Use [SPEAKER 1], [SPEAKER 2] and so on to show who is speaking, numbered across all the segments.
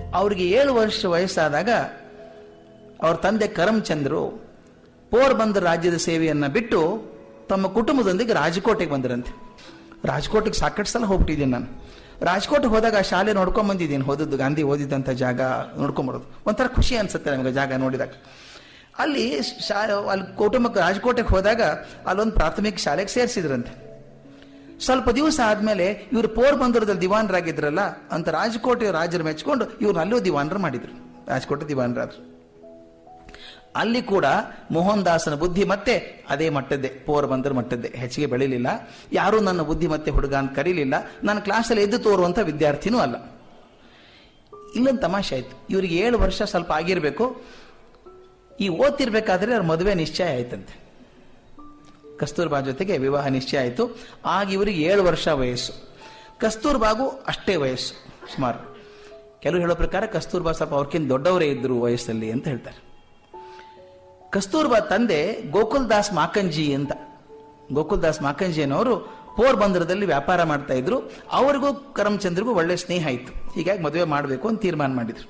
[SPEAKER 1] ಅವ್ರಿಗೆ ಏಳು ವರ್ಷ ವಯಸ್ಸಾದಾಗ ಅವ್ರ ತಂದೆ ಕರಮ್ಚಂದ್ರು ಪೋರ್ಬಂದರ್ ರಾಜ್ಯದ ಸೇವೆಯನ್ನ ಬಿಟ್ಟು ತಮ್ಮ ಕುಟುಂಬದೊಂದಿಗೆ ರಾಜಕೋಟೆಗೆ ಬಂದರಂತೆ ರಾಜಕೋಟೆಗೆ ಸಾಕಷ್ಟು ಸಲ ಹೋಗ್ಬಿಟ್ಟಿದ್ದೀನಿ ನಾನು ರಾಜಕೋಟೆಗೆ ಹೋದಾಗ ಆ ಶಾಲೆ ನೋಡ್ಕೊಂಡ್ ಬಂದಿದ್ದೀನಿ ಹೋದದ್ದು ಗಾಂಧಿ ಓದಿದಂಥ ಜಾಗ ನೋಡ್ಕೊಂಬರೋದು ಒಂಥರ ಖುಷಿ ಅನ್ಸುತ್ತೆ ನಮಗೆ ಜಾಗ ನೋಡಿದಾಗ ಅಲ್ಲಿ ಶಾ ಅಲ್ಲಿ ಕುಟುಂಬಕ್ಕೆ ರಾಜಕೋಟೆಗೆ ಹೋದಾಗ ಅಲ್ಲೊಂದು ಪ್ರಾಥಮಿಕ ಶಾಲೆಗೆ ಸೇರಿಸಿದ್ರಂತೆ ಸ್ವಲ್ಪ ದಿವಸ ಆದ್ಮೇಲೆ ಇವರು ಪೋರ್ಬಂದರದಲ್ಲಿ ದಿವಾನರಾಗಿದ್ರಲ್ಲ ಅಂತ ರಾಜಕೋಟೆ ರಾಜರು ಮೆಚ್ಕೊಂಡು ಇವ್ರನ್ನ ಅಲ್ಲೂ ದಿವಾನರು ಮಾಡಿದ್ರು ರಾಜಕೋಟೆ ದಿವಾನರಾದ್ರು ಅಲ್ಲಿ ಕೂಡ ಮೋಹನ್ ದಾಸನ ಬುದ್ಧಿ ಮತ್ತೆ ಅದೇ ಮಟ್ಟದ್ದೇ ಪೋರ್ಬಂದರ್ ಮಟ್ಟದ್ದೇ ಹೆಚ್ಚಿಗೆ ಬೆಳಿಲಿಲ್ಲ ಯಾರೂ ನನ್ನ ಬುದ್ಧಿ ಮತ್ತೆ ಹುಡುಗ ಅಂತ ಕರೀಲಿಲ್ಲ ನನ್ನ ಕ್ಲಾಸಲ್ಲಿ ಎದ್ದು ತೋರುವಂತ ವಿದ್ಯಾರ್ಥಿನೂ ಅಲ್ಲ ಇಲ್ಲೊಂದು ತಮಾಷೆ ಆಯ್ತು ಇವರಿಗೆ ಏಳು ವರ್ಷ ಸ್ವಲ್ಪ ಆಗಿರ್ಬೇಕು ಈ ಓದ್ತಿರ್ಬೇಕಾದ್ರೆ ಅವ್ರ ಮದುವೆ ನಿಶ್ಚಯ ಆಯ್ತಂತೆ ಕಸ್ತೂರ್ಬಾ ಜೊತೆಗೆ ವಿವಾಹ ನಿಶ್ಚಯ ಆಯಿತು ಆಗ ಇವರಿಗೆ ಏಳು ವರ್ಷ ವಯಸ್ಸು ಕಸ್ತೂರ್ಬಾಗೂ ಅಷ್ಟೇ ವಯಸ್ಸು ಸುಮಾರು ಕೆಲವು ಹೇಳೋ ಪ್ರಕಾರ ಕಸ್ತೂರ್ಬಾ ಸ್ವಲ್ಪ ಅವ್ರಕ್ಕಿಂತ ದೊಡ್ಡವರೇ ಇದ್ರು ವಯಸ್ಸಲ್ಲಿ ಅಂತ ಹೇಳ್ತಾರೆ ಕಸ್ತೂರ್ಬಾ ತಂದೆ ಗೋಕುಲ್ ದಾಸ್ ಮಾಕಂಜಿ ಅಂತ ಗೋಕುಲ್ ದಾಸ್ ಮಾಕಂಜಿ ಅನ್ನೋರು ಪೋರ್ಬಂದರದಲ್ಲಿ ವ್ಯಾಪಾರ ಮಾಡ್ತಾ ಇದ್ರು ಅವ್ರಿಗೂ ಕರಮ್ಚಂದ್ರಿಗೂ ಒಳ್ಳೆ ಸ್ನೇಹ ಇತ್ತು ಹೀಗಾಗಿ ಮದುವೆ ಮಾಡಬೇಕು ಅಂತ ತೀರ್ಮಾನ ಮಾಡಿದ್ರು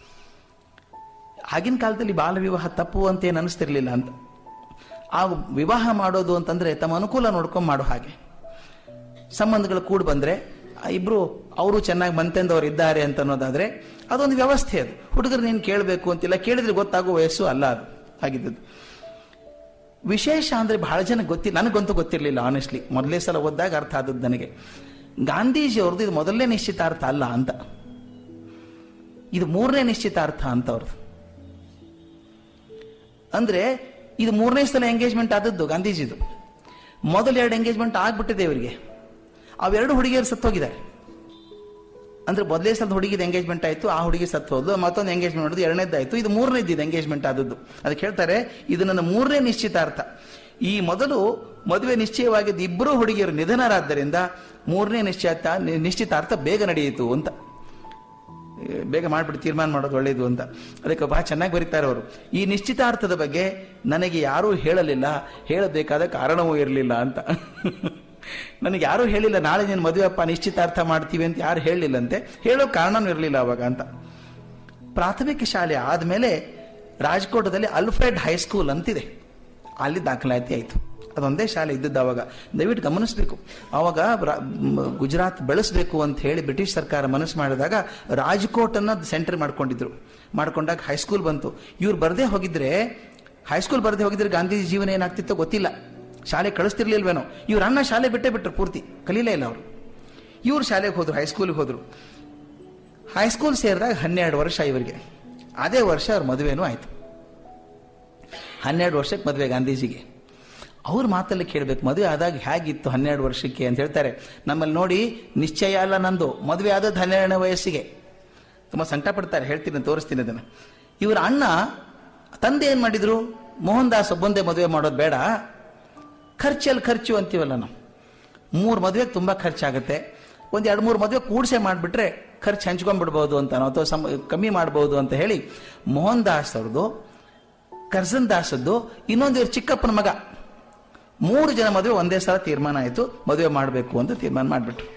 [SPEAKER 1] ಆಗಿನ ಕಾಲದಲ್ಲಿ ಬಾಲ ವಿವಾಹ ತಪ್ಪು ಅಂತ ಏನು ಅನಿಸ್ತಿರ್ಲಿಲ್ಲ ಅಂತ ಆ ವಿವಾಹ ಮಾಡೋದು ಅಂತಂದ್ರೆ ತಮ್ಮ ಅನುಕೂಲ ನೋಡ್ಕೊಂಡು ಮಾಡೋ ಹಾಗೆ ಸಂಬಂಧಗಳು ಕೂಡ್ ಬಂದ್ರೆ ಆ ಇಬ್ರು ಅವರು ಚೆನ್ನಾಗಿ ಮಂತೆಂದವ್ರು ಇದ್ದಾರೆ ಅಂತ ಅನ್ನೋದಾದ್ರೆ ಅದೊಂದು ವ್ಯವಸ್ಥೆ ಅದು ಹುಡುಗರು ನೀನು ಕೇಳಬೇಕು ಅಂತಿಲ್ಲ ಕೇಳಿದ್ರೆ ಗೊತ್ತಾಗೋ ವಯಸ್ಸು ಅಲ್ಲ ಅದು ಆಗಿದ್ದದ್ದು ವಿಶೇಷ ಅಂದ್ರೆ ಬಹಳ ಜನ ಗೊತ್ತಿಲ್ಲ ನನಗಂತೂ ಗೊತ್ತಿರಲಿಲ್ಲ ಆನೆಸ್ಟ್ಲಿ ಮೊದಲೇ ಸಲ ಓದಿದಾಗ ಅರ್ಥ ಆದದ್ದು ನನಗೆ ಗಾಂಧೀಜಿ ಅವ್ರದ್ದು ಇದು ಮೊದಲನೇ ನಿಶ್ಚಿತಾರ್ಥ ಅಲ್ಲ ಅಂತ ಇದು ಮೂರನೇ ನಿಶ್ಚಿತಾರ್ಥ ಅಂತ ಅವ್ರದ್ದು ಅಂದ್ರೆ ಇದು ಮೂರನೇ ಸಲ ಎಂಗೇಜ್ಮೆಂಟ್ ಆದದ್ದು ಗಾಂಧೀಜಿದು ಮೊದಲು ಎರಡು ಎಂಗೇಜ್ಮೆಂಟ್ ಆಗ್ಬಿಟ್ಟಿದೆ ಇವರಿಗೆ ಅವೆರಡು ಹುಡುಗಿಯರು ಸತ್ತೋಗಿದ್ದಾರೆ ಅಂದ್ರೆ ಮೊದಲೇ ಸಲ ಹುಡುಗಿದ ಎಂಗೇಜ್ಮೆಂಟ್ ಆಯ್ತು ಆ ಹುಡುಗಿ ಸತ್ತು ಹೋದ್ಲು ಮತ್ತೊಂದು ಎಂಗೇಜ್ಮೆಂಟ್ ಮಾಡೋದು ಎರಡನೇದಾಯ್ತು ಇದು ಮೂರನೇದ್ದು ಎಂಗೇಜ್ಮೆಂಟ್ ಆದದ್ದು ಅದಕ್ಕೆ ಹೇಳ್ತಾರೆ ಇದು ನನ್ನ ಮೂರನೇ ನಿಶ್ಚಿತಾರ್ಥ ಈ ಮೊದಲು ಮದುವೆ ನಿಶ್ಚಯವಾಗಿದ್ದ ಇಬ್ಬರು ಹುಡುಗಿಯರು ನಿಧನರಾದ್ದರಿಂದ ಮೂರನೇ ನಿಶ್ಚಿತ ನಿಶ್ಚಿತಾರ್ಥ ಬೇಗ ನಡೆಯಿತು ಅಂತ ಬೇಗ ಮಾಡ್ಬಿಟ್ಟು ತೀರ್ಮಾನ ಮಾಡೋದು ಒಳ್ಳೇದು ಅಂತ ಅದಕ್ಕೆ ಬಹಳ ಚೆನ್ನಾಗಿ ಬರೀತಾರೆ ಅವರು ಈ ನಿಶ್ಚಿತಾರ್ಥದ ಬಗ್ಗೆ ನನಗೆ ಯಾರೂ ಹೇಳಲಿಲ್ಲ ಹೇಳಬೇಕಾದ ಕಾರಣವೂ ಇರಲಿಲ್ಲ ಅಂತ ನನಗೆ ಯಾರೂ ಹೇಳಿಲ್ಲ ನಾಳೆ ನೀನು ಮದುವೆ ಅಪ್ಪ ನಿಶ್ಚಿತಾರ್ಥ ಮಾಡ್ತೀವಿ ಅಂತ ಯಾರು ಹೇಳಲಿಲ್ಲಂತೆ ಹೇಳೋ ಕಾರಣನೂ ಇರಲಿಲ್ಲ ಅವಾಗ ಅಂತ ಪ್ರಾಥಮಿಕ ಶಾಲೆ ಆದಮೇಲೆ ರಾಜ್ಕೋಟದಲ್ಲಿ ಅಲ್ಫ್ರೆಡ್ ಹೈಸ್ಕೂಲ್ ಅಂತಿದೆ ಅಲ್ಲಿ ದಾಖಲಾತಿ ಆಯಿತು ಅದೊಂದೇ ಶಾಲೆ ಇದ್ದದ್ದು ಅವಾಗ ದಯವಿಟ್ಟು ಗಮನಿಸಬೇಕು ಅವಾಗ ರಾ- ಮ್, ಗುಜರಾತ್ ಬೆಳೆಸಬೇಕು ಅಂತ ಹೇಳಿ ಬ್ರಿಟಿಷ್ ಸರ್ಕಾರ ಮನಸ್ಸು ಮಾಡಿದಾಗ ರಾಜ್ಕೋಟ್ ಅನ್ನ ಸೆಂಟರ್ ಮಾಡ್ಕೊಂಡಿದ್ರು ಮಾಡ್ಕೊಂಡಾಗ ಹೈಸ್ಕೂಲ್ ಬಂತು ಇವ್ರು ಬರದೇ ಹೋಗಿದ್ರೆ ಹೈಸ್ಕೂಲ್ ಬರದೇ ಹೋಗಿದ್ರೆ ಗಾಂಧೀಜಿ ಜೀವನ ಏನಾಗ್ತಿತ್ತೋ ಗೊತ್ತಿಲ್ಲ ಶಾಲೆ ಕಳಿಸ್ತಿರ್ಲಿಲ್ವೇನೋ ಇವ್ರ ಅಣ್ಣ ಶಾಲೆ ಬಿಟ್ಟೇ ಬಿಟ್ಟರು ಪೂರ್ತಿ ಕಲೀಲೇ ಇಲ್ಲ ಅವರು ಇವ್ರು ಶಾಲೆಗೆ ಹೋದ್ರು ಹೈಸ್ಕೂಲ್ಗೆ ಹೋದ್ರು ಹೈಸ್ಕೂಲ್ ಸೇರಿದಾಗ ಹನ್ನೆರಡು ವರ್ಷ ಇವರಿಗೆ ಅದೇ ವರ್ಷ ಅವ್ರ ಮದುವೆನೂ ಆಯ್ತು ಹನ್ನೆರಡು ವರ್ಷಕ್ಕೆ ಮದುವೆ ಗಾಂಧೀಜಿಗೆ ಅವ್ರ ಮಾತಲ್ಲಿ ಕೇಳಬೇಕು ಮದುವೆ ಆದಾಗ ಹೇಗಿತ್ತು ಹನ್ನೆರಡು ವರ್ಷಕ್ಕೆ ಅಂತ ಹೇಳ್ತಾರೆ ನಮ್ಮಲ್ಲಿ ನೋಡಿ ನಿಶ್ಚಯ ಅಲ್ಲ ನಂದು ಮದುವೆ ಆದದ್ದು ಹನ್ನೆರಡನೇ ವಯಸ್ಸಿಗೆ ತುಂಬ ಸಂಕಟ ಪಡ್ತಾರೆ ಹೇಳ್ತೀನಿ ತೋರಿಸ್ತೀನಿ ಅದನ್ನು ಇವರ ಅಣ್ಣ ತಂದೆ ಏನು ಮಾಡಿದ್ರು ಮೋಹನ್ ದಾಸ್ ಒಬ್ಬಂದೇ ಮದುವೆ ಮಾಡೋದು ಬೇಡ ಖರ್ಚಲ್ಲಿ ಖರ್ಚು ಅಂತೀವಲ್ಲ ನಾವು ಮೂರು ಮದುವೆಗೆ ತುಂಬ ಖರ್ಚಾಗುತ್ತೆ ಒಂದು ಎರಡು ಮೂರು ಮದುವೆ ಕೂಡ್ಸೆ ಮಾಡಿಬಿಟ್ರೆ ಖರ್ಚು ಹಂಚ್ಕೊಂಡ್ಬಿಡ್ಬೋದು ಅಂತ ಅಥವಾ ಸಮ ಕಮ್ಮಿ ಮಾಡ್ಬೋದು ಅಂತ ಹೇಳಿ ಮೋಹನ್ ದಾಸ್ ಅವ್ರದ್ದು ಕರ್ಜನ್ ದಾಸದ್ದು ಇನ್ನೊಂದು ಇವ್ರ ಚಿಕ್ಕಪ್ಪನ ಮಗ ಮೂರು ಜನ ಮದುವೆ ಒಂದೇ ಸಲ ತೀರ್ಮಾನ ಆಯಿತು ಮದುವೆ ಮಾಡಬೇಕು ಅಂತ ತೀರ್ಮಾನ ಮಾಡಿಬಿಟ್ರು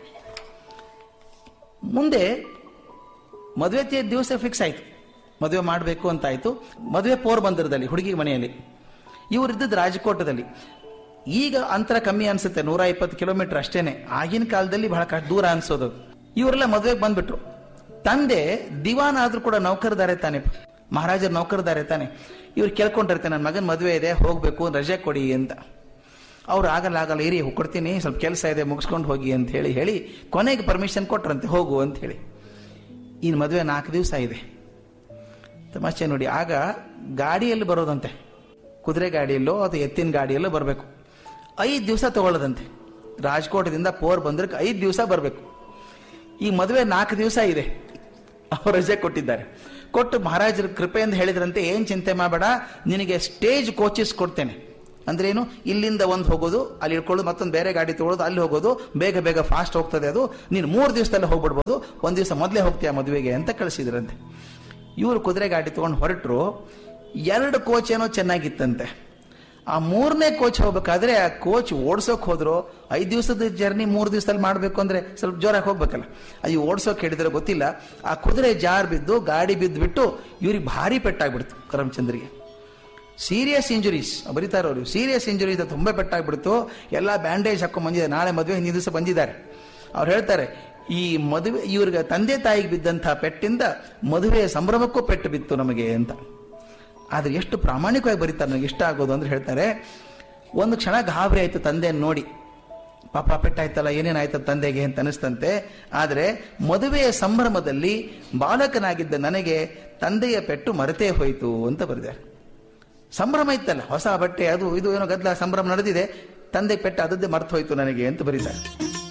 [SPEAKER 1] ಮುಂದೆ ಮದುವೆ ತಿ- ದಿವಸ ಫಿಕ್ಸ್ ಆಯಿತು ಮದುವೆ ಮಾಡಬೇಕು ಅಂತ ಆಯಿತು ಮದುವೆ ಪೋರ್ಬಂದರದಲ್ಲಿ ಹುಡುಗಿ ಮನೆಯಲ್ಲಿ ಇವರಿದ್ದದ್ದು ರಾಜಕೋಟದಲ್ಲಿ ಈಗ ಅಂತರ ಕಮ್ಮಿ ಅನ್ಸುತ್ತೆ ನೂರ ಇಪ್ಪತ್ತು ಕಿಲೋಮೀಟರ್ ಅಷ್ಟೇನೆ ಆಗಿನ ಕಾಲದಲ್ಲಿ ಬಹಳ ಕಷ್ಟ ದೂರ ಅನ್ಸೋದು ಅದು. ಇವರೆಲ್ಲ ಮದುವೆಗೆ ಬಂದ್ಬಿಟ್ರು ತಂದೆ ದಿವಾನ ಆದ್ರೂ ಕೂಡ ನೌಕರದಾರೆ ತಾನೆ ಮಹಾರಾಜರ ನೌಕರದಾರೆ ತಾನೆ ಇವ್ರು ಕೇಳ್ಕೊಂಡಿರ್ತಾರೆ ನನ್ನ ಮಗನ ಮದುವೆ ಇದೆ ಹೋಗ್ಬೇಕು ರಜೆ ಕೊಡಿ ಅಂತ ಅವ್ರು ಆಗಲ್ಲ ಆಗಲ್ಲ ಇರಿ ಕೊಡ್ತೀನಿ ಸ್ವಲ್ಪ ಕೆಲಸ ಇದೆ ಮುಗಿಸ್ಕೊಂಡು ಹೋಗಿ ಅಂತ ಹೇಳಿ ಹೇಳಿ ಕೊನೆಗೆ ಪರ್ಮಿಷನ್ ಕೊಟ್ರಂತೆ ಹೋಗು ಅಂತ ಹೇಳಿ ಇನ್ನು ಮದುವೆ ನಾಲ್ಕು ದಿವಸ ಇದೆ ತಮಾಷೆ ನೋಡಿ ಆಗ ಗಾಡಿಯಲ್ಲಿ ಬರೋದಂತೆ ಕುದುರೆ ಗಾಡಿಯಲ್ಲೋ ಅಥವಾ ಎತ್ತಿನ ಗಾಡಿಯಲ್ಲೋ ಬರಬೇಕು ಐದು ದಿವಸ ತಗೊಳ್ಳೋದಂತೆ ರಾಜ್ಕೋಟದಿಂದ ಪೋರ್ ಬಂದ್ರಕ್ಕೆ ಐದು ದಿವಸ ಬರಬೇಕು ಈ ಮದುವೆ ನಾಲ್ಕು ದಿವಸ ಇದೆ ಅವ್ರು ರಜೆ ಕೊಟ್ಟಿದ್ದಾರೆ ಕೊಟ್ಟು ಮಹಾರಾಜರ ಕೃಪೆಯಿಂದ ಹೇಳಿದ್ರಂತೆ ಏನ್ ಚಿಂತೆ ಮಾಡಬೇಡ ನಿನಗೆ ಸ್ಟೇಜ್ ಕೋಚಸ್ ಕೊಡ್ತೇನೆ ಅಂದ್ರೇನು ಇಲ್ಲಿಂದ ಒಂದು ಹೋಗೋದು ಅಲ್ಲಿ ಇಳ್ಕೊಳ್ಳೋದು ಮತ್ತೊಂದು ಬೇರೆ ಗಾಡಿ ತಗೊಳ್ಳೋದು ಅಲ್ಲಿ ಹೋಗೋದು ಬೇಗ ಬೇಗ ಫಾಸ್ಟ್ ಹೋಗ್ತದೆ ಅದು ನೀನು ಮೂರು ದಿವಸದಲ್ಲಿ ಹೋಗ್ಬಿಡ್ಬೋದು ಒಂದು ದಿವಸ ಮೊದಲೇ ಹೋಗ್ತೀಯ ಮದುವೆಗೆ ಅಂತ ಕಳಿಸಿದ್ರಂತೆ ಇವರು ಕುದುರೆ ಗಾಡಿ ತಗೊಂಡು ಹೊರಟರು ಎರಡು ಕೋಚ್ ಏನೋ ಚೆನ್ನಾಗಿತ್ತಂತೆ ಆ ಮೂರನೇ ಕೋಚ್ ಹೋಗ್ಬೇಕಾದ್ರೆ ಆ ಕೋಚ್ ಓಡ್ಸೋಕ್ ಹೋದ್ರು ಐದು ದಿವಸದ ಜರ್ನಿ ಮೂರು ದಿವಸದಲ್ಲಿ ಮಾಡಬೇಕು ಅಂದ್ರೆ ಸ್ವಲ್ಪ ಜೋರಾಗಿ ಹೋಗ್ಬೇಕಲ್ಲ ಅದು ಓಡ್ಸೋಕ್ ಹೇಳಿದ್ರೆ ಗೊತ್ತಿಲ್ಲ ಆ ಕುದುರೆ ಜಾರ್ ಬಿದ್ದು ಗಾಡಿ ಬಿದ್ದು ಬಿಟ್ಟು ಇವ್ರಿಗೆ ಭಾರಿ ಪೆಟ್ಟಾಗ್ಬಿಡ್ತು ಕರಮ್ಚಂದ್ರಿಗೆ ಸೀರಿಯಸ್ ಇಂಜುರೀಸ್ ಬರೀತಾರೆ ಅವರು ಸೀರಿಯಸ್ ಇಂಜುರೀಸ್ ತುಂಬಾ ಪೆಟ್ಟಾಗ್ಬಿಡ್ತು ಎಲ್ಲ ಬ್ಯಾಂಡೇಜ್ ಹಾಕೊಂಡ್ ಬಂದಿದ್ದಾರೆ ನಾಳೆ ಮದುವೆ ಹಿಂದಿನ ದಿವಸ ಬಂದಿದ್ದಾರೆ ಅವ್ರು ಹೇಳ್ತಾರೆ ಈ ಮದುವೆ ಇವ್ರಿಗೆ ತಂದೆ ತಾಯಿಗೆ ಬಿದ್ದಂತಹ ಪೆಟ್ಟಿಂದ ಮದುವೆಯ ಸಂಭ್ರಮಕ್ಕೂ ಪೆಟ್ಟು ಬಿತ್ತು ನಮಗೆ ಅಂತ ಆದ್ರೆ ಎಷ್ಟು ಪ್ರಾಮಾಣಿಕವಾಗಿ ಬರೀತಾರೆ ನನಗೆ ಇಷ್ಟ ಆಗೋದು ಅಂದ್ರೆ ಹೇಳ್ತಾರೆ ಒಂದು ಕ್ಷಣ ಗಾಬರಿ ಆಯ್ತು ತಂದೆಯನ್ನು ನೋಡಿ ಪಾಪ ಪೆಟ್ಟಾಯ್ತಲ್ಲ ಏನೇನಾಯ್ತು ತಂದೆಗೆ ಅಂತ ಅನಿಸ್ತಂತೆ ಆದರೆ ಮದುವೆಯ ಸಂಭ್ರಮದಲ್ಲಿ ಬಾಲಕನಾಗಿದ್ದ ನನಗೆ ತಂದೆಯ ಪೆಟ್ಟು ಮರೆತೇ ಹೋಯಿತು ಅಂತ ಬರೆದಾರೆ ಸಂಭ್ರಮ ಇತ್ತಲ್ಲ ಹೊಸ ಬಟ್ಟೆ ಅದು ಇದು ಏನೋ ಗದ್ದಲ ಸಂಭ್ರಮ ನಡೆದಿದೆ ತಂದೆ ಪೆಟ್ಟು ಅದದ್ದೇ ಮರ್ತು ಹೋಯ್ತು ನನಗೆ ಅಂತ ಬರೀತಾರೆ